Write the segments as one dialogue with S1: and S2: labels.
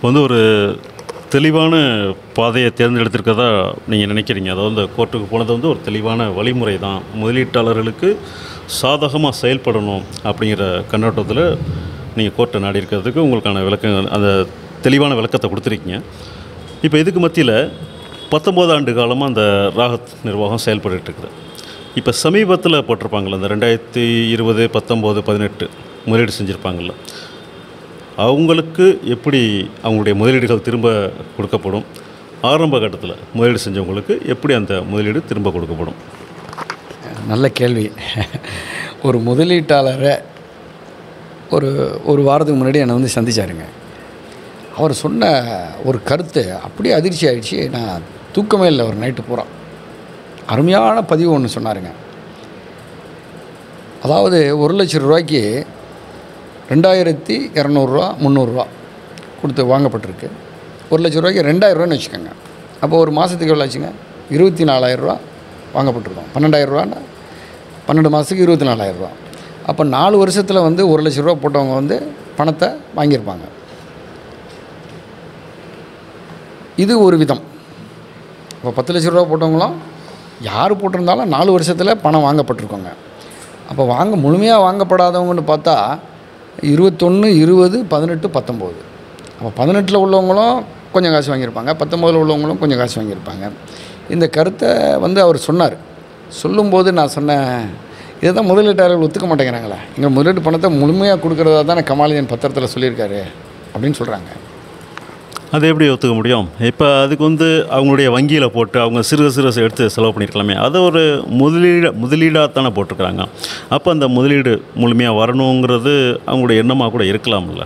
S1: இப்போ வந்து ஒரு தெளிவான பாதையை தேர்ந்தெடுத்திருக்கதா நீங்கள் நினைக்கிறீங்க அதாவது இந்த கோர்ட்டுக்கு போனது வந்து ஒரு தெளிவான வழிமுறை தான் முதலீட்டாளர்களுக்கு சாதகமாக செயல்படணும் அப்படிங்கிற கண்ணோட்டத்தில் நீங்கள் கோர்ட்டை நாடி இருக்கிறதுக்கு உங்களுக்கான விளக்கம் அந்த தெளிவான விளக்கத்தை கொடுத்துருக்கீங்க இப்போ இதுக்கு மத்தியில் பத்தொம்போது ஆண்டு காலமாக அந்த ராகத் நிர்வாகம் செயல்பட்டுட்டு இருக்குது இப்போ சமீபத்தில் போட்டிருப்பாங்கள்ல இந்த ரெண்டாயிரத்தி இருபது பத்தொம்போது பதினெட்டு முதலீடு செஞ்சுருப்பாங்கள்ல அவங்களுக்கு எப்படி அவங்களுடைய முதலீடுகள் திரும்ப கொடுக்கப்படும் ஆரம்ப கட்டத்தில் முதலீடு செஞ்சவங்களுக்கு எப்படி அந்த முதலீடு திரும்ப கொடுக்கப்படும்
S2: நல்ல கேள்வி ஒரு முதலீட்டாளரை ஒரு ஒரு வாரத்துக்கு முன்னாடி என்னை வந்து சந்திச்சாருங்க அவர் சொன்ன ஒரு கருத்து அப்படியே அதிர்ச்சி ஆயிடுச்சு நான் தூக்கமே இல்லை ஒரு நைட்டு பூரா அருமையான பதிவு ஒன்று சொன்னாருங்க அதாவது ஒரு லட்சம் ரூபாய்க்கு ரெண்டாயிரத்தி இரநூறுவா முந்நூறுரூவா கொடுத்து வாங்கப்பட்டிருக்கு ஒரு லட்ச ரூபாய்க்கு ரெண்டாயிரரூவான்னு வச்சுக்கோங்க அப்போ ஒரு மாதத்துக்கு எவ்வளோ ஆச்சுங்க இருபத்தி நாலாயிரரூவா வாங்கப்பட்டிருக்கோம் பன்னெண்டாயிரரூவான்னா பன்னெண்டு மாதத்துக்கு இருபத்தி நாலாயிரரூவா அப்போ நாலு வருஷத்தில் வந்து ஒரு லட்ச ரூபா போட்டவங்க வந்து பணத்தை வாங்கியிருப்பாங்க இது ஒரு விதம் இப்போ பத்து லட்ச ரூபா போட்டவங்களும் யார் போட்டிருந்தாலும் நாலு வருஷத்தில் பணம் வாங்கப்பட்டிருக்கோங்க அப்போ வாங்க முழுமையாக வாங்கப்படாதவங்கன்னு பார்த்தா இருபத்தொன்று இருபது பதினெட்டு பத்தொம்போது அப்போ பதினெட்டில் உள்ளவங்களும் கொஞ்சம் காசு வாங்கியிருப்பாங்க பத்தொம்போதில் உள்ளவங்களும் கொஞ்சம் காசு வாங்கியிருப்பாங்க இந்த கருத்தை வந்து அவர் சொன்னார் சொல்லும்போது நான் சொன்னேன் இதை தான் முதலீட்டாளர்கள் ஒத்துக்க மாட்டேங்கிறாங்களே எங்கள் முதலீட்டு பணத்தை முழுமையாக கொடுக்குறதா தானே கமாலியன் பத்திரத்தில் சொல்லியிருக்காரு அப்படின்னு சொல்கிறாங்க
S1: அதை எப்படி ஒத்துக்க முடியும் இப்போ அதுக்கு வந்து அவங்களுடைய வங்கியில் போட்டு அவங்க சிறு சிறு எடுத்து செலவு பண்ணியிருக்கலாமே அதை ஒரு முதலீடு முதலீடாக தானே போட்டிருக்கிறாங்க அப்போ அந்த முதலீடு முழுமையாக வரணுங்கிறது அவங்களுடைய எண்ணமாக கூட இருக்கலாம்ல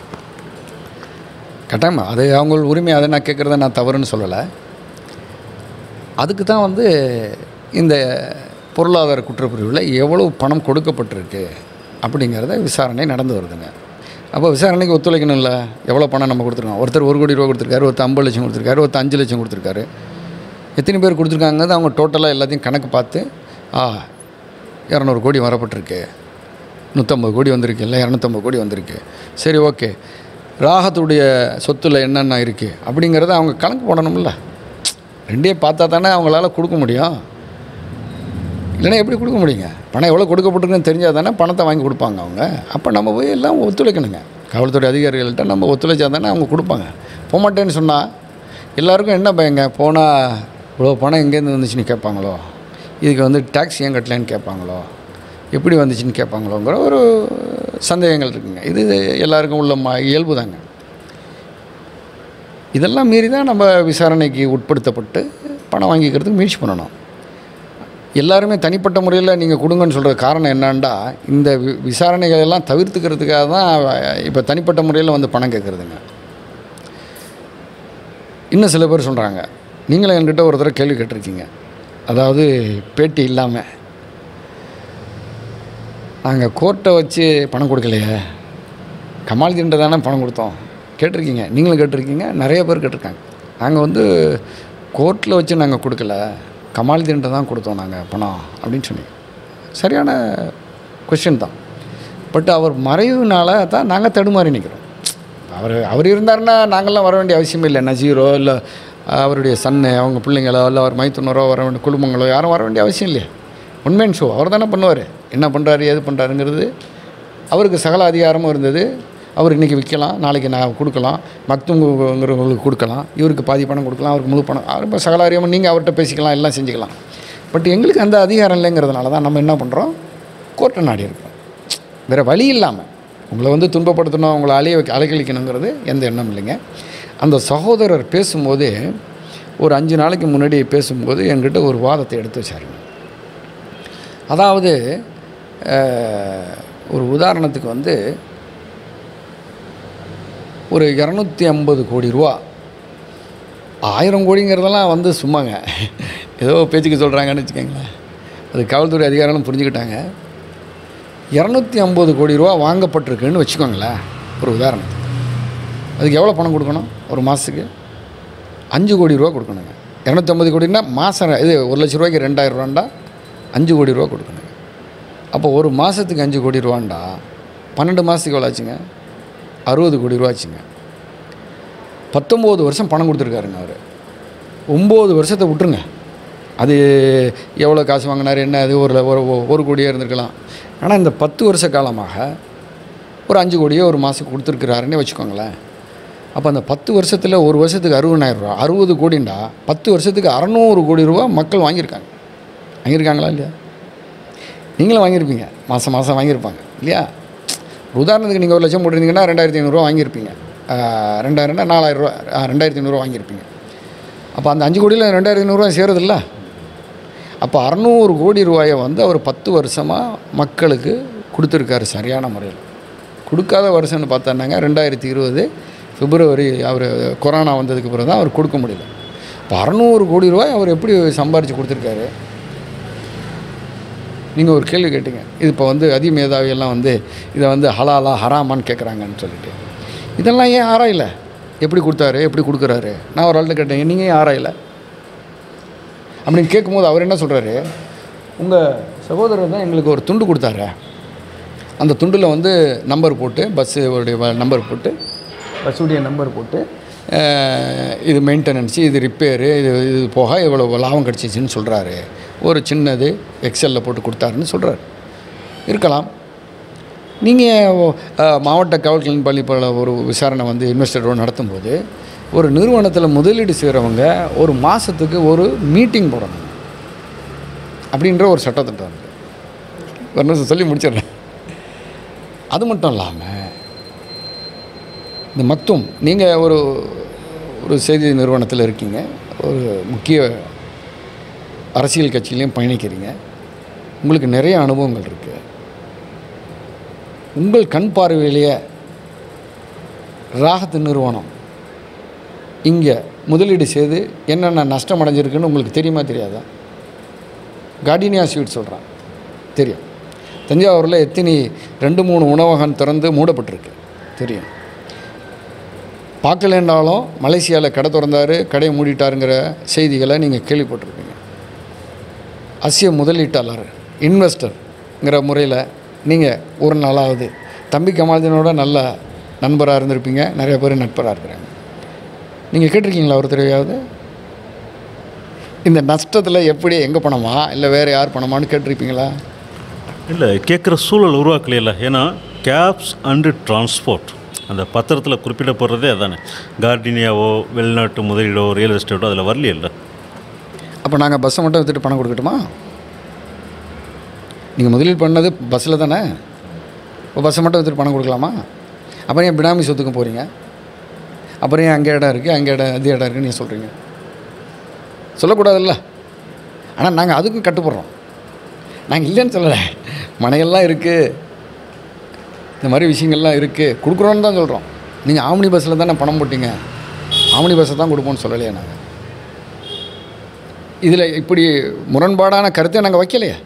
S2: கட்டாயமா அது அவங்க உரிமை அதை நான் கேட்குறத நான் தவறுன்னு சொல்லலை அதுக்கு தான் வந்து இந்த பொருளாதார குற்றப்பிரிவில் எவ்வளவு பணம் கொடுக்கப்பட்டிருக்கு அப்படிங்கிறத விசாரணை நடந்து வருதுங்க அப்போ விசாரணைக்கு ஒத்துழைக்கணும்ல எவ்வளோ பணம் நம்ம கொடுத்துருக்கோம் ஒருத்தர் ஒரு கோடி ரூபா கொடுத்துருக்காரு ஒருத்தர் ஐம்பது லட்சம் கொடுத்துருக்காரு ஒருத்தர் அஞ்சு லட்சம் கொடுத்துருக்காரு எத்தனை பேர் கொடுத்துருக்காங்கிறது அவங்க டோட்டலாக எல்லாத்தையும் கணக்கு பார்த்து ஆ இரநூறு கோடி வரப்பட்டிருக்கு நூற்றம்பது கோடி வந்திருக்கு இல்லை இரநூத்தம்பது கோடி வந்திருக்கு சரி ஓகே ராகத்துடைய சொத்துல என்னென்ன இருக்குது அப்படிங்கிறத அவங்க கணக்கு போடணும்ல ரெண்டே பார்த்தா தானே அவங்களால கொடுக்க முடியும் இல்லைன்னா எப்படி கொடுக்க முடியுங்க பணம் எவ்வளோ கொடுக்கப்பட்டிருக்குன்னு தெரிஞ்சால் தானே பணத்தை வாங்கி கொடுப்பாங்க அவங்க அப்போ நம்ம போய் எல்லாம் ஒத்துழைக்கணுங்க காவல்துறை அதிகாரிகள்கிட்ட நம்ம ஒத்துழைச்சா தானே அவங்க கொடுப்பாங்க போக மாட்டேன்னு சொன்னால் எல்லாருக்கும் என்ன பயங்க போனால் இவ்வளோ பணம் எங்கேருந்து வந்துச்சுன்னு கேட்பாங்களோ இதுக்கு வந்து டேக்ஸ் ஏன் கட்டலைன்னு கேட்பாங்களோ எப்படி வந்துச்சுன்னு கேட்பாங்களோங்கிற ஒரு சந்தேகங்கள் இருக்குங்க இது எல்லாருக்கும் உள்ள ம இயல்பு தாங்க இதெல்லாம் மீறி தான் நம்ம விசாரணைக்கு உட்படுத்தப்பட்டு பணம் வாங்கிக்கிறதுக்கு முயற்சி பண்ணணும் எல்லாருமே தனிப்பட்ட முறையில் நீங்கள் கொடுங்கன்னு சொல்கிற காரணம் என்னான்டா இந்த வி விசாரணைகள் எல்லாம் தவிர்த்துக்கிறதுக்காக தான் இப்போ தனிப்பட்ட முறையில் வந்து பணம் கேட்குறதுங்க இன்னும் சில பேர் சொல்கிறாங்க நீங்களும் என்கிட்ட ஒரு தடவை கேள்வி கேட்டிருக்கீங்க அதாவது பேட்டி இல்லாமல் நாங்கள் கோர்ட்டை வச்சு பணம் கொடுக்கலையே கமால்தீன்ட்ட தானே பணம் கொடுத்தோம் கேட்டிருக்கீங்க நீங்களும் கேட்டிருக்கீங்க நிறைய பேர் கேட்டிருக்காங்க நாங்கள் வந்து கோர்ட்டில் வச்சு நாங்கள் கொடுக்கல கமால்தீன்ட்ட தான் கொடுத்தோம் நாங்கள் பணம் அப்படின்னு சொன்னீங்க சரியான கொஷின் தான் பட் அவர் மறைவுனால தான் நாங்கள் தடுமாறி நிற்கிறோம் அவர் அவர் இருந்தாருன்னா நாங்கள்லாம் வர வேண்டிய அவசியம் இல்லை நஜீரோ இல்லை அவருடைய சன்னு அவங்க பிள்ளைங்களோ இல்லை அவர் மைத்துனரோ வர வேண்டிய குடும்பங்களோ யாரும் வர வேண்டிய அவசியம் இல்லையே உண்மையின் ஷோ அவர் தானே பண்ணுவார் என்ன பண்ணுறாரு ஏது பண்ணுறாருங்கிறது அவருக்கு சகல அதிகாரமும் இருந்தது அவர் இன்றைக்கி விற்கலாம் நாளைக்கு நான் கொடுக்கலாம் மக்துங்கிறவங்களுக்கு கொடுக்கலாம் இவருக்கு பாதி பணம் கொடுக்கலாம் அவருக்கு முழு பணம் ரொம்ப சகல அறியாமல் நீங்கள் அவர்கிட்ட பேசிக்கலாம் எல்லாம் செஞ்சுக்கலாம் பட் எங்களுக்கு அந்த அதிகாரம் இல்லைங்கிறதுனால தான் நம்ம என்ன பண்ணுறோம் கோர்ட்டை நாடி இருக்கோம் வேறு வழி இல்லாமல் உங்களை வந்து துன்பப்படுத்தணும் உங்களை அலைய வைக்க அலைக்கழிக்கணுங்கிறது எந்த எண்ணம் இல்லைங்க அந்த சகோதரர் பேசும்போது ஒரு அஞ்சு நாளைக்கு முன்னாடி பேசும்போது என்கிட்ட ஒரு வாதத்தை எடுத்து வச்சாருங்க அதாவது அஹ், ஒரு உதாரணத்துக்கு வந்து ஒரு இரநூத்தி ஐம்பது கோடி ரூபா ஆயிரம் கோடிங்கிறதெல்லாம் வந்து சும்மாங்க ஏதோ பேச்சுக்கு சொல்கிறாங்கன்னு வச்சுக்கோங்களேன் அது காவல்துறை அதிகாரிகளும் புரிஞ்சுக்கிட்டாங்க இரநூத்தி ஐம்பது கோடி ரூபா வாங்கப்பட்டிருக்குன்னு வச்சுக்கோங்களேன் ஒரு உதாரணத்துக்கு அதுக்கு எவ்வளோ பணம் கொடுக்கணும் ஒரு மாதத்துக்கு அஞ்சு கோடி ரூபா கொடுக்கணுங்க இரநூத்தம்பது கோடின்னா மாதம் இது ஒரு லட்ச ரூபாய்க்கு ரெண்டாயிரம் ரூபாண்டா அஞ்சு கோடி ரூபா கொடுக்கணுங்க அப்போ ஒரு மாதத்துக்கு அஞ்சு கோடி ரூபாண்டா பன்னெண்டு மாதத்துக்கு எவ்வளோ ஆச்சுங்க அறுபது கோடி ரூபா ஆச்சுங்க பத்தொம்போது வருஷம் பணம் கொடுத்துருக்காருங்க அவர் ஒம்பது வருஷத்தை விட்டுருங்க அது எவ்வளோ காசு வாங்கினார் என்ன அது ஒரு ஒரு ஒரு கோடியாக இருந்திருக்கலாம் ஆனால் இந்த பத்து வருஷ காலமாக ஒரு அஞ்சு கோடியோ ஒரு மாதத்துக்கு கொடுத்துருக்குறாருன்னே வச்சுக்கோங்களேன் அப்போ அந்த பத்து வருஷத்தில் ஒரு வருஷத்துக்கு அறுபதாயிரம் ரூபா அறுபது கோடிண்டா பத்து வருஷத்துக்கு அறநூறு கோடி ரூபா மக்கள் வாங்கியிருக்காங்க வாங்கியிருக்காங்களா இல்லையா நீங்களும் வாங்கியிருப்பீங்க மாதம் மாதம் வாங்கியிருப்பாங்க இல்லையா ஒரு உதாரணத்துக்கு நீங்கள் ஒரு லட்சம் போட்டிருந்தீங்கன்னா ரெண்டாயிரத்தி ஐநூறுரூவா வாங்கியிருப்பீங்க ஆஹ் ரெண்டாயிரம்னா நாலாயிரரூவா ரெண்டாயிரத்தி ஐநூறுரூவா வாங்கியிருப்பீங்க அப்போ அந்த அஞ்சு கோடியில் ரெண்டாயிரத்தி ஐநூறுரூவா சேருதில்ல அப்போ அறநூறு கோடி ரூபாயை வந்து அவர் பத்து வருஷமாக மக்களுக்கு கொடுத்துருக்காரு சரியான முறையில் கொடுக்காத வருஷம்னு பார்த்தானாங்க ரெண்டாயிரத்தி இருபது பிப்ரவரி அவர் கொரோனா வந்ததுக்கு பிறகு தான் அவர் கொடுக்க முடியல இப்போ அறநூறு கோடி ரூபாய் அவர் எப்படி சம்பாரித்து கொடுத்துருக்காரு நீங்கள் ஒரு கேள்வி கேட்டீங்க இது இப்போ வந்து அதிமேதாவியெல்லாம் வந்து இதை வந்து ஹலாலா ஹராமான்னு கேட்குறாங்கன்னு சொல்லிட்டு இதெல்லாம் ஏன் ஆராயல எப்படி கொடுத்தாரு எப்படி கொடுக்குறாரு நான் ஒரு ஆள்கிட்ட கேட்டேன் நீங்கள் ஏன் ஆராயல அப்படின்னு கேட்கும்போது அவர் என்ன சொல்கிறாரு உங்கள் சகோதரர் தான் எங்களுக்கு ஒரு துண்டு கொடுத்தாரு அந்த துண்டில் வந்து நம்பர் போட்டு பஸ்ஸுடைய நம்பர் போட்டு பஸ்ஸுடைய நம்பர் போட்டு அஹ், இது மெயின்டெனன்ஸு இது ரிப்பேரு இது இது போக இவ்வளோ லாபம் கிடச்சிச்சின்னு சொல்கிறாரு ஒரு சின்னது எக்ஸலில் போட்டு கொடுத்தாருன்னு சொல்கிறாரு இருக்கலாம் நீங்கள் மாவட்ட காவல் பள்ளி போல ஒரு விசாரணை வந்து இன்வெஸ்டரோடு நடத்தும்போது ஒரு நிறுவனத்தில் முதலீடு செய்கிறவங்க ஒரு மாதத்துக்கு ஒரு மீட்டிங் போடணும் அப்படின்ற ஒரு சட்டத்திட்டம் இருக்குது ஒரு நிமிஷம் சொல்லி முடிச்சிடுறேன் அது மட்டும் இல்லாமல் இந்த மத்தும் நீங்கள் ஒரு ஒரு செய்தி நிறுவனத்தில் இருக்கீங்க ஒரு முக்கிய அரசியல் கட்சியிலையும் பயணிக்கிறீங்க உங்களுக்கு நிறைய அனுபவங்கள் இருக்குது உங்கள் கண் பார்வையிலேயே ராகத்து நிறுவனம் இங்கே முதலீடு செய்து என்னென்ன நஷ்டம் அடைஞ்சிருக்குன்னு உங்களுக்கு தெரியுமா தெரியாதா கார்டினியா ஸ்வீட் சொல்கிறான் தெரியும் தஞ்சாவூரில் எத்தனை ரெண்டு மூணு உணவகம் திறந்து மூடப்பட்டிருக்கு தெரியும் பார்க்கலன்றாலும் மலேசியாவில் கடை திறந்தாரு கடையை மூடிட்டாருங்கிற செய்திகளை நீங்கள் கேள்விப்பட்டிருப்பீங்க அசிய முதலீட்டாளர் இன்வெஸ்டர்ங்கிற முறையில் நீங்கள் ஒரு நாளாவது தம்பி கமால்தீனோட நல்ல நண்பராக இருந்திருப்பீங்க நிறைய பேர் நட்பராக இருக்கிறாங்க நீங்கள் கேட்டிருக்கீங்களா ஒரு தடவையாவது இந்த நஷ்டத்தில் எப்படி எங்கே பணமா இல்லை வேறு யார் பணமான்னு கேட்டிருப்பீங்களா
S1: இல்லை கேட்குற சூழல் உருவாக்கலையில ஏன்னா கேப்ஸ் அண்டு டிரான்ஸ்போர்ட் அந்த பத்திரத்தில் குறிப்பிடப்படுறதே அதானே கார்டினியாவோ வெளிநாட்டு முதலீடோ ரியல் எஸ்டேட்டோ அதில் வரலையில்ல
S2: அப்போ நாங்கள் பஸ்ஸை மட்டும் விற்றுட்டு பணம் கொடுக்கட்டுமா நீங்கள் முதலீடு பண்ணது பஸ்ஸில் தானே இப்போ பஸ்ஸை மட்டும் விற்றுட்டு பணம் கொடுக்கலாமா அப்புறம் ஏன் பினாமி சொத்துக்கும் போகிறீங்க அப்புறம் ஏன் அங்கே இடம் இருக்குது அங்கே இடம் அது இடம் இருக்குன்னு நீங்கள் சொல்கிறீங்க சொல்லக்கூடாதுல்ல ஆனால் நாங்கள் அதுக்கும் கட்டுப்படுறோம் நாங்கள் இல்லைன்னு சொல்லலை மனையெல்லாம் இருக்குது இந்த மாதிரி விஷயங்கள்லாம் இருக்குது கொடுக்குறோன்னு தான் சொல்கிறோம் நீங்கள் ஆம்னி பஸ்ஸில் தானே பணம் போட்டீங்க ஆம்னி பஸ்ஸை தான் கொடுப்போம்னு சொல்லலையே நாங்கள் இதில் இப்படி முரண்பாடான கருத்தை நாங்கள் வைக்கலையே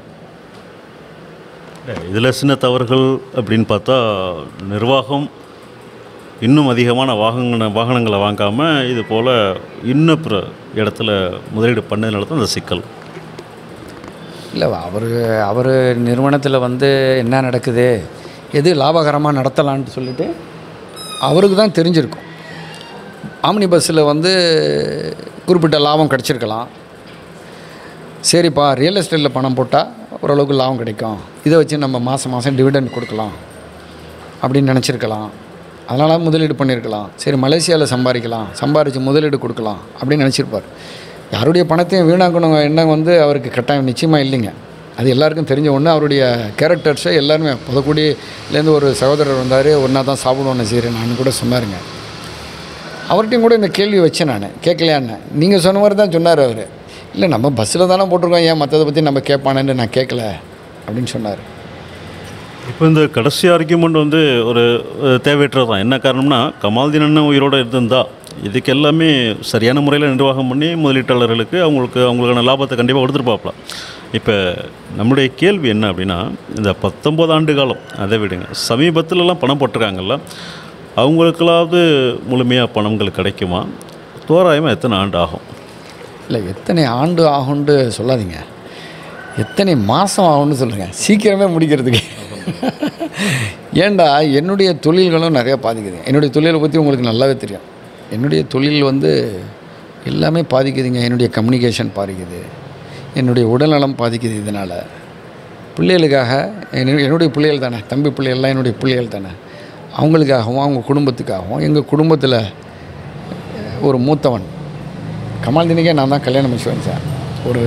S1: இதில் சின்ன தவறுகள் அப்படின்னு பார்த்தா நிர்வாகம் இன்னும் அதிகமான வாகன வாகனங்களை வாங்காமல் இது போல் இன்னும் பிற இடத்துல முதலீடு பண்ணதுனால தான் இந்த சிக்கல்
S2: இல்லை அவர் அவர் நிறுவனத்தில் வந்து என்ன நடக்குது எது லாபகரமாக நடத்தலான்ட்டு சொல்லிட்டு அவருக்கு தான் தெரிஞ்சிருக்கும் ஆம்னி பஸ்ஸில் வந்து குறிப்பிட்ட லாபம் கிடச்சிருக்கலாம் சரிப்பா ரியல் எஸ்டேட்டில் பணம் போட்டால் ஓரளவுக்கு லாபம் கிடைக்கும் இதை வச்சு நம்ம மாதம் மாதம் டிவிடெண்ட் கொடுக்கலாம் அப்படின்னு நினச்சிருக்கலாம் அதனால் முதலீடு பண்ணியிருக்கலாம் சரி மலேசியாவில் சம்பாதிக்கலாம் சம்பாரித்து முதலீடு கொடுக்கலாம் அப்படின்னு நினச்சிருப்பார் யாருடைய பணத்தையும் வீணாக்கணும் எண்ணம் வந்து அவருக்கு கட்டாயம் நிச்சயமாக இல்லைங்க அது எல்லாருக்கும் தெரிஞ்ச ஒன்று அவருடைய கேரக்டர்ஸை எல்லாருமே புதக்குடியிலேருந்து ஒரு சகோதரர் வந்தார் ஒன்றா தான் சாப்பிடுவோன்னு சரி நான் கூட சொன்னாருங்க அவர்கிட்டையும் கூட இந்த கேள்வி வச்சேன் நான் கேட்கலையான்னு நீங்கள் சொன்ன மாதிரி தான் சொன்னார் அவர் இல்லை நம்ம பஸ்ஸில் தானே போட்டிருக்கோம் ஏன் மற்றதை பற்றி நம்ம கேட்பானேன்னு நான் கேட்கல அப்படின்னு சொன்னார்
S1: இப்போ இந்த கடைசி ஆர்கியூமெண்ட் வந்து ஒரு அஹ், தேவையற்றது தான் என்ன காரணம்னா கமால்தீன் அண்ணன் உயிரோடு இருந்திருந்தா இதுக்கு எல்லாமே சரியான முறையில் நிர்வாகம் பண்ணி முதலீட்டாளர்களுக்கு அவங்களுக்கு அவங்களுக்கான லாபத்தை கண்டிப்பாக கொடுத்துருப்பாப்ல இப்போ நம்முடைய கேள்வி என்ன அப்படின்னா இந்த பத்தொம்போது ஆண்டு காலம் அதை விடுங்க சமீபத்திலலாம் பணம் போட்டிருக்காங்கல்ல அவங்களுக்கெல்லாவது முழுமையாக பணங்கள் கிடைக்குமா தோராயமாக எத்தனை ஆண்டு ஆகும்
S2: இல்லை எத்தனை ஆண்டு ஆகும்னு சொல்லாதீங்க எத்தனை மாதம் ஆகும்னு சொல்லுங்கள் சீக்கிரமே முடிக்கிறதுக்கு ஏன்டா என்னுடைய தொழில்களும் நிறையா பாதிக்குது என்னுடைய தொழிலை பற்றி உங்களுக்கு நல்லாவே தெரியும் என்னுடைய தொழில் வந்து எல்லாமே பாதிக்குதுங்க என்னுடைய கம்யூனிகேஷன் பாதிக்குது என்னுடைய உடல்நலம் பாதிக்குது இதனால் பிள்ளைகளுக்காக என்னுடைய என்னுடைய பிள்ளைகள் தானே தம்பி பிள்ளைகள்லாம் என்னுடைய பிள்ளைகள் தானே அவங்களுக்காகவும் அவங்க குடும்பத்துக்காகவும் எங்கள் குடும்பத்தில் ஒரு மூத்தவன் கமால்தினிக்கே நான் தான் கல்யாணம் முடிச்சு வச்சேன் ஒரு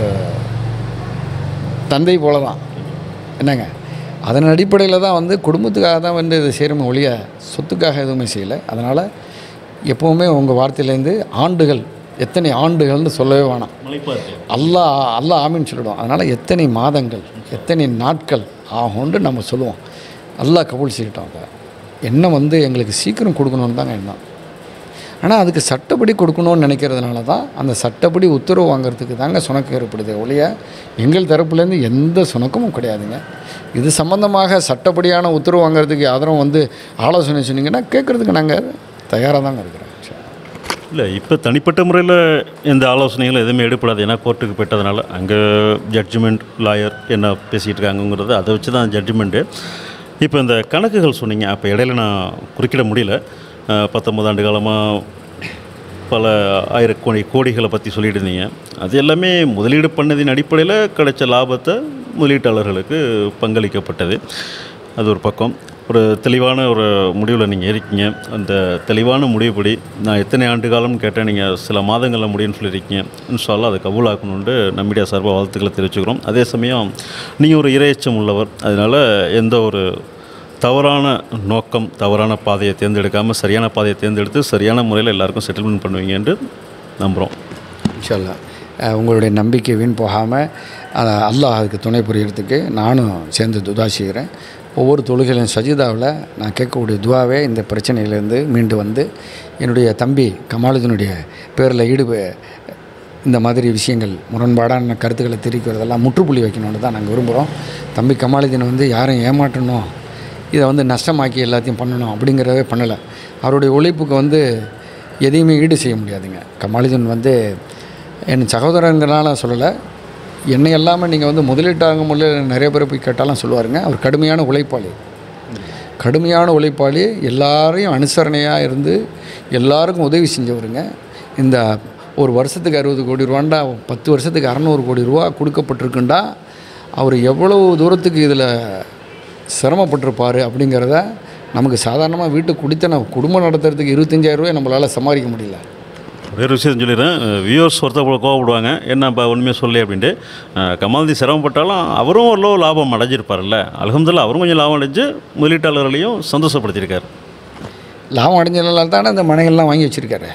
S2: தந்தை போல தான் என்னங்க அதன் அடிப்படையில் தான் வந்து குடும்பத்துக்காக தான் வந்து இதை செய்கிறோமே ஒழிய சொத்துக்காக எதுவுமே செய்யலை அதனால் எப்போவுமே உங்கள் வார்த்தையிலேருந்து ஆண்டுகள் எத்தனை ஆண்டுகள்னு சொல்லவே வேணாம்
S1: மலைப்பாரு
S2: அல்லாஹ் அல்லாஹ் ஆமின்னு சொல்லிடுவோம் அதனால் எத்தனை மாதங்கள் எத்தனை நாட்கள் ஆகும்னு நம்ம சொல்லுவோம் அல்லாஹ் கபூல் செய்யட்டோம் அதை எண்ணம் வந்து எங்களுக்கு சீக்கிரம் கொடுக்கணும்னு தாங்க எண்ணம் ஆனால் அதுக்கு சட்டப்படி கொடுக்கணும்னு நினைக்கிறதுனால தான் அந்த சட்டப்படி உத்தரவு வாங்குறதுக்கு தாங்க சுணக்கம் ஏற்படுது ஒழிய எங்கள் தரப்புலேருந்து எந்த சுணக்கமும் கிடையாதுங்க இது சம்மந்தமாக சட்டப்படியான உத்தரவு வாங்குறதுக்கு யாரும் வந்து ஆலோசனை சொன்னீங்கன்னா கேட்குறதுக்கு நாங்கள் தயாராக தாங்க இருக்கிறோம்
S1: இல்லை இப்போ தனிப்பட்ட முறையில் எந்த ஆலோசனைகளும் எதுவுமே எடுப்படாது ஏன்னா கோர்ட்டுக்கு போயிட்டதுனால அங்கே ஜட்ஜ்மெண்ட் லாயர் என்ன பேசிகிட்டு இருக்காங்கங்கிறது அதை வச்சு தான் ஜட்ஜ்மெண்ட்டு இப்போ இந்த கணக்குகள் சொன்னீங்க அப்போ இடையில நான் குறுக்கிட முடியல அஹ், பத்தொன்பது ஆண்டு காலமாக பல ஆயிரம் கோடி கோடிகளை பற்றி சொல்லிட்டு இருந்தீங்க அது எல்லாமே முதலீடு பண்ணதின் அடிப்படையில் கிடைச்ச லாபத்தை முதலீட்டாளர்களுக்கு பங்களிக்கப்பட்டது அது ஒரு பக்கம் ஒரு தெளிவான ஒரு முடிவில் நீங்கள் இருக்கீங்க அந்த தெளிவான முடிவுப்படி நான் எத்தனை ஆண்டு காலம்னு கேட்டேன் நீங்கள் சில மாதங்களில் முடியும்னு சொல்லியிருக்கீங்க இன்ஷால்லா அதை கபூலாக்கணுன்ட்டு நம்முடைய சார்பாக வாழ்த்துக்களை தெரிவிச்சுக்கிறோம் அதே சமயம் நீங்கள் ஒரு இரையச்சம் உள்ளவர் அதனால் எந்த ஒரு தவறான நோக்கம் தவறான பாதையை தேர்ந்தெடுக்காமல் சரியான பாதையை தேர்ந்தெடுத்து சரியான முறையில் எல்லாருக்கும் செட்டில்மெண்ட் பண்ணுவீங்க என்று நம்புகிறோம்
S2: இன்ஷால்லா அஹ் உங்களுடைய நம்பிக்கை வீண் போகாமல் அல்லாஹ் அதுக்கு துணை புரியறதுக்கு நானும் சேர்ந்து துதா செய்கிறேன் ஒவ்வொரு தொழுகையிலும் சஜிதாவில் நான் கேட்கக்கூடிய துவாவே இந்த பிரச்சனையிலேருந்து மீண்டு வந்து என்னுடைய தம்பி கமாலுதனுடைய பேரில் ஈடுப இந்த மாதிரி விஷயங்கள் முரண்பாடான கருத்துக்களை தெரிவிக்கிறதெல்லாம் முற்றுப்புள்ளி வைக்கணும்னு தான் நாங்கள் விரும்புகிறோம் தம்பி கமாலுதீன் வந்து யாரையும் ஏமாற்றணும் இதை வந்து நஷ்டமாக்கி எல்லாத்தையும் பண்ணணும் அப்படிங்கிறதே பண்ணலை அவருடைய உழைப்புக்கு வந்து எதையுமே ஈடு செய்ய முடியாதுங்க கமாலுதீன் வந்து என் சகோதரங்கிறனால சொல்லலை என்னை எல்லாமே நீங்கள் வந்து முதலீட்டாக முறையில் நிறைய பேர் போய் கேட்டாலும் சொல்லுவாருங்க அவர் கடுமையான உழைப்பாளி கடுமையான உழைப்பாளி எல்லாரையும் அனுசரணையாக இருந்து எல்லாருக்கும் உதவி செஞ்சவருங்க இந்த ஒரு வருஷத்துக்கு அறுபது கோடி ரூபாண்டா பத்து வருஷத்துக்கு அறநூறு கோடி ரூபா கொடுக்கப்பட்டிருக்குண்டா அவர் எவ்வளவு தூரத்துக்கு இதில் சிரமப்பட்டிருப்பார் அப்படிங்கிறத நமக்கு சாதாரணமாக வீட்டு குடித்தன குடும்பம் நடத்துறதுக்கு இருபத்தஞ்சாயிரம் ரூபாய் நம்மளால் சமாளிக்க முடியல
S1: வேறு விஷயம் சொல்லிடுறேன் வியூவர்ஸ் ஒருத்தர் போல கோவப்படுவாங்க என்ன இப்போ ஒன்றுமே சொல்லி அப்படின்ட்டு அஹ், கமால்தி சிரமப்பட்டாலும் அவரும் ஒரு லோ லாபம் அடைஞ்சிருப்பார்ல அலமதுல்லா அவரும் கொஞ்சம் லாபம் அடைஞ்சு முதலீட்டாளர்களையும் சந்தோஷப்படுத்தியிருக்காரு
S2: லாபம் அடைஞ்சதுனால தானே அந்த மனைகள்லாம் வாங்கி வச்சுருக்காரு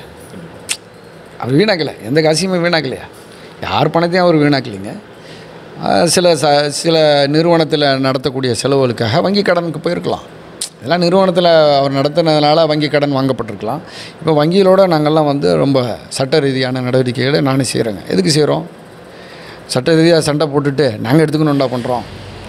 S2: அவர் வீணாக்கலை எந்த காசையுமே வீணாக்கலையா யார் பணத்தையும் அவர் வீணாக்கலைங்க ஆஹ் சில ச சில நிறுவனத்தில் நடத்தக்கூடிய செலவுகளுக்காக வங்கி கடனுக்கு போயிருக்கலாம் இதெல்லாம் நிறுவனத்தில் அவர் நடத்தினதுனால வங்கி கடன் வாங்கப்பட்டிருக்கலாம் இப்போ வங்கிகளோட நாங்கள்லாம் வந்து ரொம்ப சட்ட ரீதியான நடவடிக்கைகளை நானும் செய்கிறேங்க எதுக்கு செய்கிறோம் சட்ட ரீதியாக சண்டை போட்டுட்டு நாங்கள் எடுத்துக்கணும்டா பண்ணுறோம்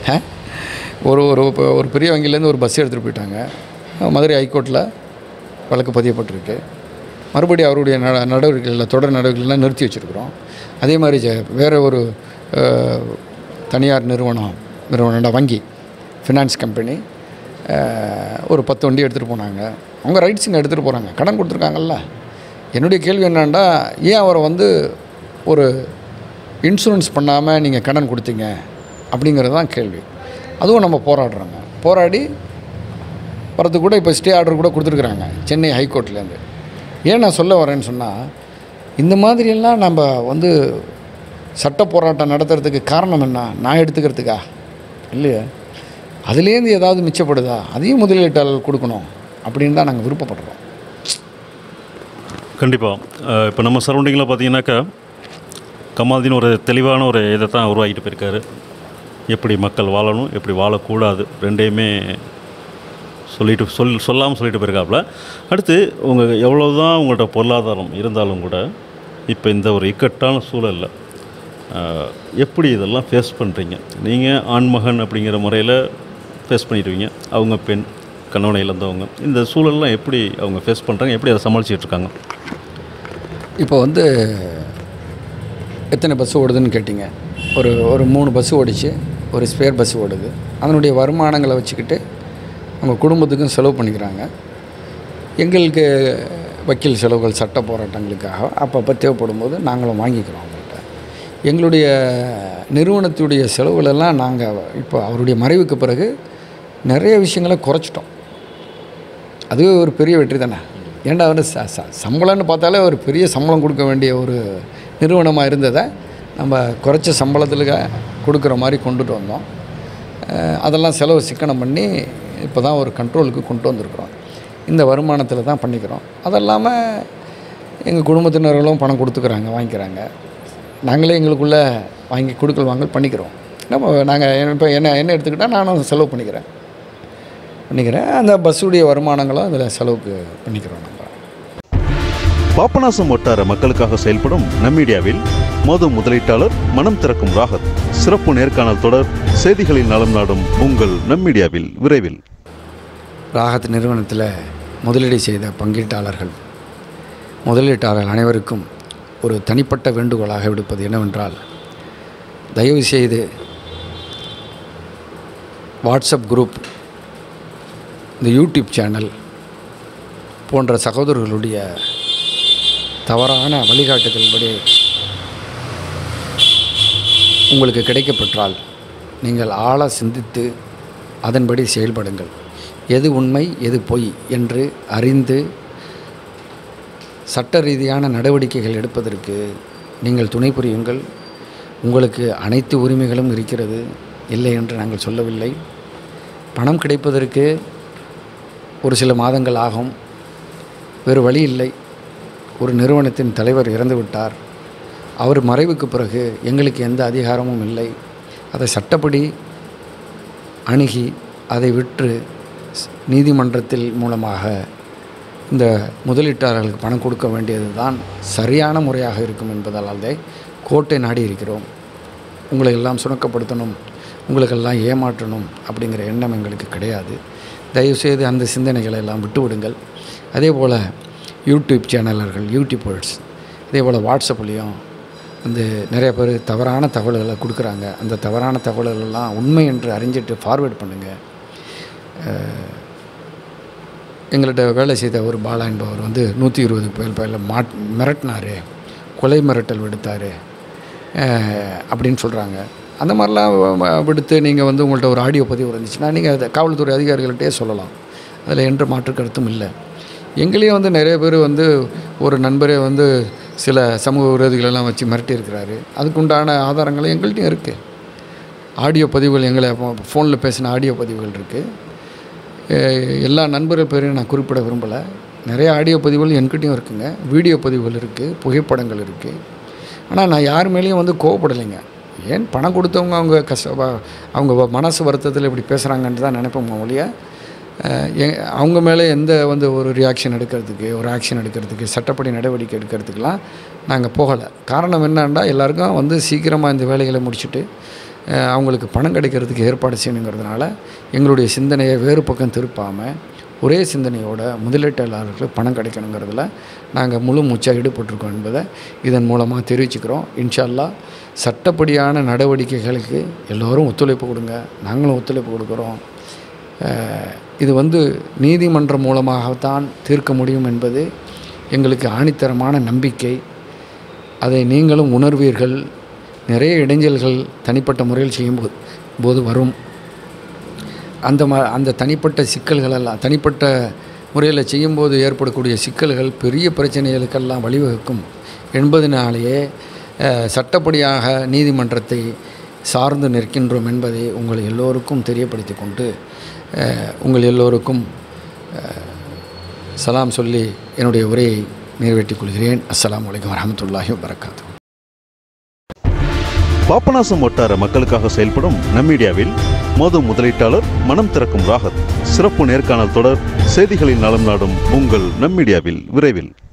S2: ஒரு ஒரு இப்போ ஒரு பெரிய வங்கியிலேருந்து ஒரு பஸ் எடுத்துகிட்டு போயிட்டாங்க மதுரை ஹைகோர்ட்டில் வழக்கு பதியப்பட்டிருக்கு மறுபடியும் அவருடைய நட நடவடிக்கைகளில் தொடர் நடவடிக்கைகள்லாம் நிறுத்தி வச்சுருக்குறோம் அதே மாதிரி ஜ- வேறு ஒரு அஹ், தனியார் நிறுவனம் நிறுவனம்டா வங்கி ஃபினான்ஸ் கம்பெனி அஹ், ஒரு பத்து வண்டி எடுத்துகிட்டு போனாங்க அவங்க ரைட்ஸுங்க எடுத்துகிட்டு போகிறாங்க கடன் கொடுத்துருக்காங்கல்ல என்னுடைய கேள்வி என்னன்னா ஏன் அவரை வந்து ஒரு இன்சூரன்ஸ் பண்ணாமல் நீங்கள் கடன் கொடுத்தீங்க அப்படிங்கிறது தான் கேள்வி அதுவும் நம்ம போராடுறோங்க போராடி வரது கூட இப்போ ஸ்டே ஆர்டர் கூட கொடுத்துருக்குறாங்க சென்னை ஹைகோர்ட்லேருந்து ஏன் நான் சொல்ல வரேன்னு சொன்னால் இந்த மாதிரியெல்லாம் நம்ம வந்து சட்ட போராட்டம் நடத்துறதுக்கு காரணம் என்ன நான் எடுத்துக்கிறதுக்கா இல்லையா அதுலேருந்து ஏதாவது மிச்சப்படுதா அதையும் முதலீட்டாளர் கொடுக்கணும் அப்படின்னு தான் நாங்கள் விருப்பப்படுறோம்
S1: கண்டிப்பாக இப்போ நம்ம சரௌண்டிங்கில் பார்த்தீங்கன்னாக்கா கமால்தீன் ஒரு தெளிவான ஒரு இதை தான் உருவாக்கிட்டு போயிருக்காரு எப்படி மக்கள் வாழணும் எப்படி வாழக்கூடாது ரெண்டையுமே சொல்லிட்டு சொல் சொல்லாமல் சொல்லிட்டு போயிருக்காப்புல அடுத்து உங்கள் எவ்வளோ தான் உங்கள்கிட்ட பொருளாதாரம் இருந்தாலும் கூட இப்போ இந்த ஒரு இக்கட்டான சூழலில் ஆஹ், எப்படி இதெல்லாம் ஃபேஸ் பண்ணுறீங்க நீங்கள் ஆண்மகன் அப்படிங்கிற முறையில் ஃபேஸ் பண்ணிடுவீங்க அவங்க பெண் கணவனை இழந்தவங்க இந்த சூழல்லாம் எப்படி அவங்க ஃபேஸ் பண்ணுறாங்க எப்படி அதை சமாளிச்சிட்டு இருக்காங்க
S2: இப்போ வந்து எத்தனை பஸ் ஓடுதுன்னு கேட்டிங்க ஒரு ஒரு மூணு பஸ் ஓடிச்சு ஒரு ஸ்பேர் பஸ் ஓடுது அதனுடைய வருமானங்களை வச்சுக்கிட்டு அவங்க குடும்பத்துக்கும் செலவு பண்ணிக்கிறாங்க எங்களுக்கு வக்கீல் செலவுகள் சட்ட போராட்டங்களுக்காக அப்பப்போ தேவைப்படும் போது நாங்களும் வாங்கிக்கிறோம் அவங்கள்ட்ட எங்களுடைய நிறுவனத்துடைய செலவுகளெல்லாம் நாங்கள் இப்போ அவருடைய மறைவுக்கு பிறகு நிறைய விஷயங்களை குறைச்சிட்டோம் அதுவே ஒரு பெரிய வெற்றி தானே ஏன்டா அவர் ச ச சம்பளம்னு பார்த்தாலே ஒரு பெரிய சம்பளம் கொடுக்க வேண்டிய ஒரு நிறுவனமாக இருந்ததை நம்ம குறைச்ச சம்பளத்தில் கொடுக்குற மாதிரி கொண்டுட்டு வந்தோம் அஹ் அதெல்லாம் செலவு சிக்கனம் பண்ணி இப்போ தான் ஒரு கண்ட்ரோலுக்கு கொண்டு வந்திருக்கிறோம் இந்த வருமானத்தில் தான் பண்ணிக்கிறோம் அதல்லாமல் எங்கள் குடும்பத்தினர்களும் பணம் கொடுத்துக்கிறாங்க வாங்கிக்கிறாங்க நாங்களே எங்களுக்குள்ளே வாங்கி கொடுக்கல் வாங்கல் பண்ணிக்கிறோம் நம்ம நாங்கள் இப்போ என்ன என்ன எடுத்துக்கிட்டால் நானும் செலவு பண்ணிக்கிறேன் பண்ணிக்கிறேன் அந்த பஸ்ஸுடைய வருமானங்களும் அதில் செலவுக்கு பண்ணிக்கிறோம் நம்ம
S1: பாபநாசம் வட்டார மக்களுக்காக செயல்படும் நம்மீடியாவில் மது முதலீட்டாளர் மனம் திறக்கும் ராகத் சிறப்பு நேர்காணல் தொடர் செய்திகளில் நலம் நாடும் உங்கள் நம்மீடியாவில் விரைவில்
S2: ராகத் நிறுவனத்தில் முதலீடு செய்த பங்கீட்டாளர்கள் முதலீட்டாளர்கள் அனைவருக்கும் ஒரு தனிப்பட்ட வேண்டுகோளாக விடுப்பது என்னவென்றால் தயவு செய்து வாட்ஸ்அப் குரூப் இந்த யூடியூப் சேனல் போன்ற சகோதரர்களுடைய தவறான வழிகாட்டுதல்படி உங்களுக்கு கிடைக்கப்பெற்றால் நீங்கள் ஆழ சிந்தித்து அதன்படி செயல்படுங்கள் எது உண்மை எது பொய் என்று அறிந்து சட்ட ரீதியான நடவடிக்கைகள் எடுப்பதற்கு நீங்கள் துணை புரியுங்கள் உங்களுக்கு அனைத்து உரிமைகளும் இருக்கிறது இல்லை என்று நாங்கள் சொல்லவில்லை பணம் கிடைப்பதற்கு ஒரு சில மாதங்கள் ஆகும் வேறு வழி இல்லை ஒரு நிறுவனத்தின் தலைவர் இறந்து விட்டார் அவர் மறைவுக்கு பிறகு எங்களுக்கு எந்த அதிகாரமும் இல்லை அதை சட்டப்படி அணுகி அதை விற்று ஸ்- நீதிமன்றத்தில் மூலமாக இந்த முதலீட்டாளர்களுக்கு பணம் கொடுக்க வேண்டியது தான் சரியான முறையாக இருக்கும் என்பதாலே கோர்ட்டை நாடி இருக்கிறோம் உங்களை எல்லாம் சுணக்கப்படுத்தணும் உங்களுக்கெல்லாம் ஏமாற்றணும் அப்படிங்கிற எண்ணம் எங்களுக்கு கிடையாது தயவுசெய்து அந்த சிந்தனைகளை எல்லாம் விட்டு விடுங்கள் அதே போல் யூடியூப் சேனலர்கள் யூடியூபர்ஸ் இதே போல் வாட்ஸ்அப்லேயும் வந்து நிறைய பேர் தவறான தகவல்களை கொடுக்குறாங்க அந்த தவறான தகவல்களெல்லாம் உண்மை என்று அறிஞ்சிட்டு ஃபார்வேர்ட் பண்ணுங்கள் எங்கள்கிட்ட வேலை செய்த ஒரு பாலா என்பவர் வந்து நூற்றி இருபது பேர் பேரில் மாட் மிரட்டினார் கொலை மிரட்டல் விடுத்தார் அப்படின்னு சொல்கிறாங்க அந்த மாதிரிலாம் வ- விடுத்து நீங்கள் வந்து உங்கள்கிட்ட ஒரு ஆடியோ பதிவு இருந்துச்சுன்னா நீங்கள் அதை காவல்துறை அதிகாரிகள்கிட்டயே சொல்லலாம் அதில் என்ற மாற்று கருத்தும் இல்லை எங்களையும் வந்து நிறைய பேர் வந்து ஒரு நண்பரே வந்து சில சமூக விரோதிகளெல்லாம் வச்சு மிரட்டியிருக்கிறாரு அதுக்குண்டான ஆதாரங்களும் எங்கள்கிட்டையும் இருக்குது ஆடியோ பதிவுகள் எங்களை ஃபோனில் பேசின ஆடியோ பதிவுகள் இருக்குது அஹ் எல்லா நண்பர்கள் பேரையும் நான் குறிப்பிட விரும்பலை நிறைய ஆடியோ பதிவுகள் என்கிட்டயும் இருக்குங்க வீடியோ பதிவுகள் இருக்குது புகைப்படங்கள் இருக்குது ஆனால் நான் யார் மேலேயும் வந்து கோவப்படலைங்க ஏன் பணம் கொடுத்தவங்க அவங்க கஷ்ட வ- அவங்க வ- மனசு வருத்தத்தில் இப்படி பேசுகிறாங்கன்னு தான் நினைப்போம் ஒழிய அஹ் எ- அவங்க மேலே எந்த வந்து ஒரு ரியாக்ஷன் எடுக்கிறதுக்கு ஒரு ஆக்ஷன் எடுக்கிறதுக்கு சட்டப்படி நடவடிக்கை எடுக்கிறதுக்கெலாம் நாங்கள் போகலை காரணம் என்னன்னா எல்லாருக்கும் வந்து சீக்கிரமாக இந்த வேலைகளை முடிச்சுட்டு அஹ் அவங்களுக்கு பணம் கிடைக்கிறதுக்கு ஏற்பாடு செய்யணுங்கிறதுனால எங்களுடைய சிந்தனையை வேறு பக்கம் திருப்பாமல் ஒரே சிந்தனையோட முதலீட்டாளர்களுக்கு பணம் கிடைக்கணுங்கிறதுல நாங்கள் முழு மூச்சாக ஈடுபட்டிருக்கோம் என்பதை இதன் மூலமாக தெரிவிச்சுக்கிறோம் இன்ஷா அல்லாஹ் சட்டப்படியான நடவடிக்கைகளுக்கு எல்லோரும் ஒத்துழைப்பு கொடுங்க நாங்களும் ஒத்துழைப்பு கொடுக்குறோம் அஹ் இது வந்து நீதிமன்றம் மூலமாகத்தான் தீர்க்க முடியும் என்பது எங்களுக்கு ஆணித்தரமான நம்பிக்கை அதை நீங்களும் உணர்வீர்கள் நிறைய இடைஞ்சல்கள் தனிப்பட்ட முறையில் செய்யும்போது போது வரும் அந்த ம அந்த தனிப்பட்ட சிக்கல்களெல்லாம் தனிப்பட்ட முறையில் செய்யும்போது ஏற்படக்கூடிய சிக்கல்கள் பெரிய பிரச்சனைகளுக்கெல்லாம் வழிவகுக்கும் என்பதனாலேயே அஹ், சட்டப்படியாக நீதிமன்றத்தை சார்ந்து நிற்கின்றோம் என்பதை உங்கள் எல்லோருக்கும் தெரியப்படுத்தி கொண்டு அஹ், உங்கள் எல்லோருக்கும் அஹ், சலாம் சொல்லி என்னுடைய உரையை நிறைவேற்றிக் கொள்கிறேன் அஸ்ஸலாமு அலைக்கும் வரஹ்மத்துல்லாஹி வபரகாத்துஹு
S1: பாபநாசம் வட்டார மக்களுக்காக செயல்படும் நம்மீடியாவில் மது முதலீட்டாளர் மனம் திறக்கும் ராகத் சிறப்பு நேர்காணல் தொடர் செய்திகளில் நலம் நாடும் உங்கள் நம்மீடியாவில் விரைவில்